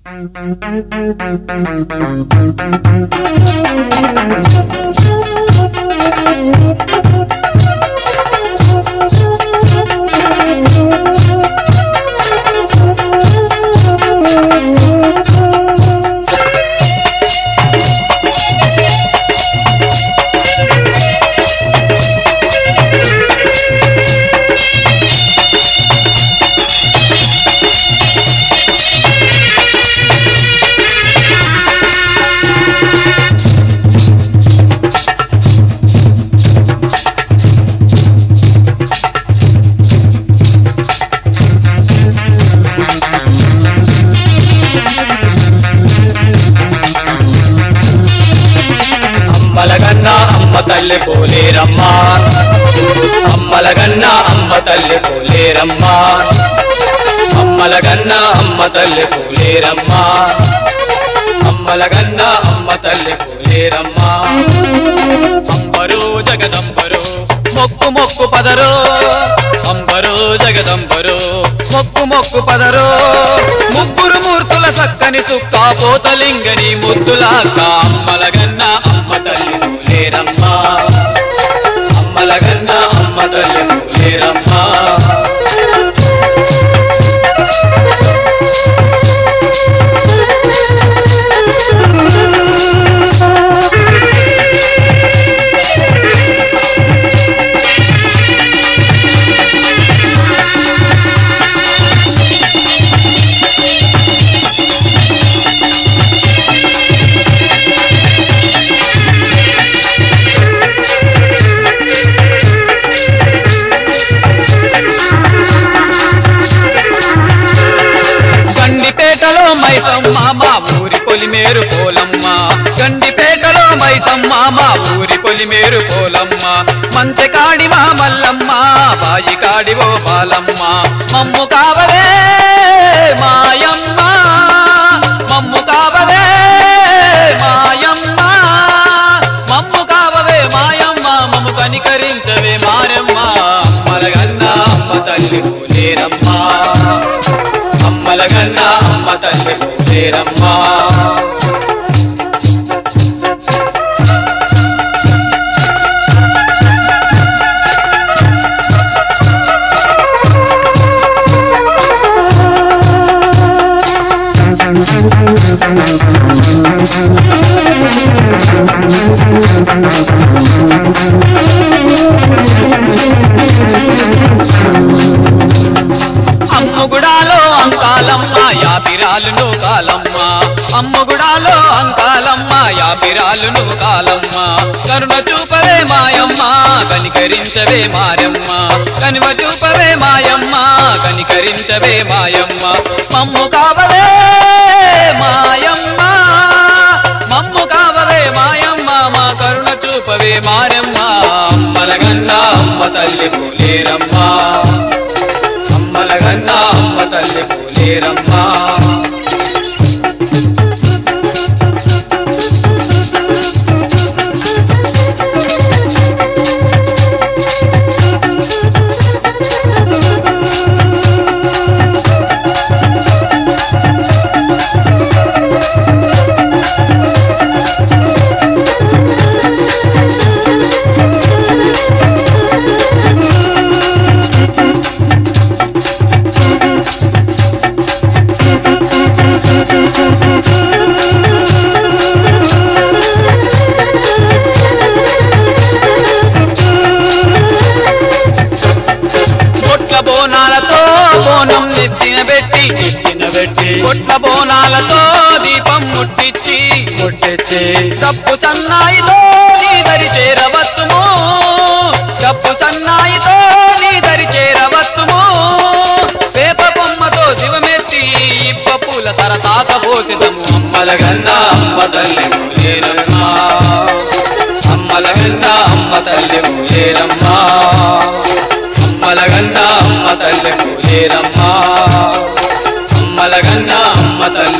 అమ్మలగన్న అమ్మ తల్లి పోలేరమ్మా అమ్మలగన్న అమ్మ తల్లి పోలేరమ్మా అమ్మలగన్న అమ్మ తల్లి పోలేరమ్మా అమ్మలగన్న అమ్మ తల్లి పోలేరమ్మా అంబరు జగదంబరు మొక్కు మొక్కు పదరు అంబరు జగదంబరు మొక్కు మొక్కు పదరు ముగ్గురు మూర్తుల సక్కని సుక్క పోతలింగని ముద్దులాక అమ్మలగన్న అమ్మ తల్లి పోలేరమ్మా అమ్మలగన్న అమ్మ తల్లి పోలేరమ్మా గండిపేటలో మైసమ్మ మా ఊరి పొలిమేరు పోలమ్మ గండిపేటలో మైసమ్మ మా ఊరి పొలిమేరు పోలమ్మ మంచకాడి మా మల్లమ్మ బాయి కాడి ఓ బాలమ్మ మమ్ము కావలే మాయమ్మ మమ్ము కావలే మాయమ్మ మమ్ము కావవే మాయమ్మ మమ్ము కనికరించవే మారమ్మ అమ్మలగన్న అమ్మ తల్లి పోలేరమ్మా అమ్మలగన్న అమ్మ తల్లి పోలేరమ్మా అమ్ముగుడాలో అంకాలమ్మ యాపిరాలును కాలమ్మ అమ్ముగుడాలో అంకాలమ్మ యాపిరాలును కాలమ్మ కరుణ చూపవే మాయమ్మ కనికరించవే మాయమ్మ కనుమ చూపవే మాయమ్మ కనికరించవే మాయమ్మ మమ్ము కావలే మాయమ్మ మమ్ము కావలే మాయమ్మ మా కరుణ చూపవే మారమ్మ అమ్మలగన్న అమ్మ తల్లి పోలేరమ్మా అమ్మలగన్న అమ్మ తల్లి పోలేరమ్మా కొట్ల బోనాలతో బోనం నెత్తిన పెట్టి ఎత్తిన పెట్టి కొట్ల బోనాలతో దీపం ముట్టించి ముట్టించి తప్పు సన్నాయితో నీ దరి చేరవత్తుము తప్పు సన్నాయితో నీ దరి చేరవత్తుము వేప కొమ్మతో శివమెత్తి ఇప్ప పూల సరసాత పోసిదము అమ్మలగన్న అమ్మ తల్లి మూలేరమ్మా అమ్మలగన్న అమ్మ తల్లి మూలేరమ్మా అమ్మలగన్న అమ్మ తల్లి మూలేరమ్మా అమ్మలగన్న అమ్మ తల్లి